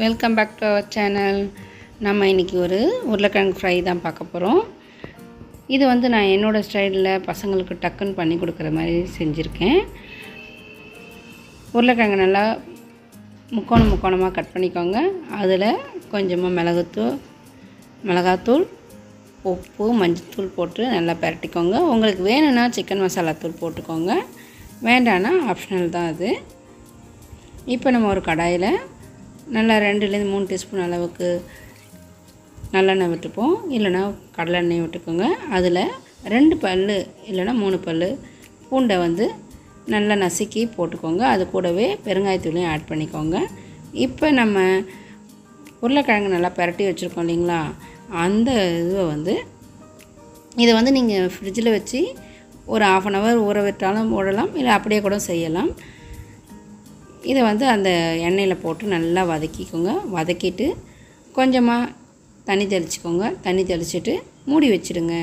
welcome back to our channel நம்ம இன்றைக்கி ஒரு உருளைக்கிழங்கு ஃப்ரை தான் பார்க்க போகிறோம் இது வந்து நான் என்னோடய ஸ்டைலில் பசங்களுக்கு டக்குன்னு பண்ணி கொடுக்குற மாதிரி செஞ்சுருக்கேன் உருளைக்கிழங்கு நல்லா முக்கோணம் முக்கோணமாக கட் பண்ணிக்கோங்க அதில் கொஞ்சமாக மிளகுத்தூள் மிளகாத்தூள் உப்பு மஞ்சத்தூள் போட்டு நல்லா பரட்டிக்கோங்க உங்களுக்கு வேணும்னா சிக்கன் மசாலா தூள் போட்டுக்கோங்க வேண்டான்னா ஆப்ஷனல் தான் அது இப்போ நம்ம ஒரு கடாயில் நல்லா ரெண்டுலேருந்து மூணு டீஸ்பூன் அளவுக்கு நல்லெண்ணெய் விட்டுப்போம் இல்லைன்னா கடலெண்ணெய் விட்டுக்கோங்க அதில் ரெண்டு பல் இல்லைன்னா மூணு பல் பூண்டை வந்து நல்லா நசுக்கி போட்டுக்கோங்க அது கூடவே பெருங்காயத்தூளையும் ஆட் பண்ணிக்கோங்க இப்போ நம்ம உருளைக்கிழங்கு நல்லா பரட்டி வச்சுருக்கோம் இல்லைங்களா அந்த இதுவை வந்து இதை வந்து நீங்கள் ஃப்ரிட்ஜில் வச்சு ஒரு ஆஃப் அன் ஹவர் ஊற விட்டாலும் போடலாம் இல்லை அப்படியே கூட செய்யலாம் இதை வந்து அந்த எண்ணெயில் போட்டு நல்லா வதக்கிக்கோங்க வதக்கிட்டு கொஞ்சமாக தண்ணி தெளிச்சிக்கோங்க தண்ணி தெளிச்சிட்டு மூடி வச்சிடுங்க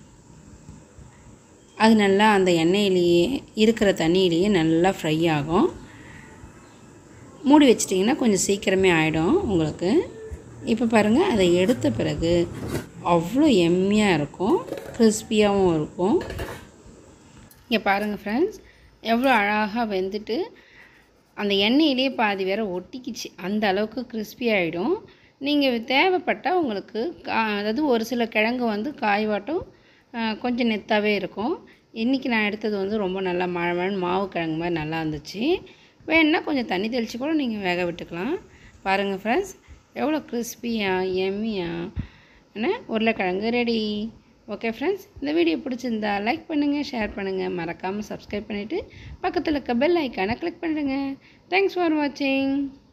அது நல்லா அந்த எண்ணெயிலேயே இருக்கிற தண்ணியிலேயே நல்லா ஃப்ரை ஆகும் மூடி வச்சிட்டிங்கன்னா கொஞ்சம் சீக்கிரமே ஆகிடும் உங்களுக்கு இப்போ பாருங்கள் அதை எடுத்த பிறகு அவ்வளோ எம்மியாக இருக்கும் கிறிஸ்பியாகவும் இருக்கும் இங்கே பாருங்கள் ஃப்ரெண்ட்ஸ் எவ்வளோ அழகாக வெந்துட்டு அந்த எண்ணெயிலே பாதி வேற ஒட்டிக்கிச்சு அந்த அளவுக்கு கிறிஸ்பி ஆகிடும் நீங்கள் தேவைப்பட்டால் உங்களுக்கு கா அதாவது ஒரு சில கிழங்கு வந்து காய்வாட்டம் கொஞ்சம் நெத்தாவே இருக்கும் இன்றைக்கி நான் எடுத்தது வந்து ரொம்ப நல்லா மழை மழை மாவு கிழங்கு மாதிரி நல்லா இருந்துச்சு வேணுன்னா கொஞ்சம் தண்ணி தெளித்து கூட நீங்கள் வேக விட்டுக்கலாம் பாருங்கள் ஃப்ரெண்ட்ஸ் எவ்வளோ கிறிஸ்பியாக எம்மியாக என்ன உருளைக்கிழங்கு ரெடி ஓகே ஃப்ரெண்ட்ஸ் இந்த வீடியோ பிடிச்சிருந்தா லைக் பண்ணுங்கள் ஷேர் பண்ணுங்கள் மறக்காமல் சப்ஸ்கிரைப் பண்ணிவிட்டு பக்கத்தில் இருக்க பெல் ஐக்கானை கிளிக் பண்ணிடுங்க தேங்க்ஸ் ஃபார் வாட்சிங்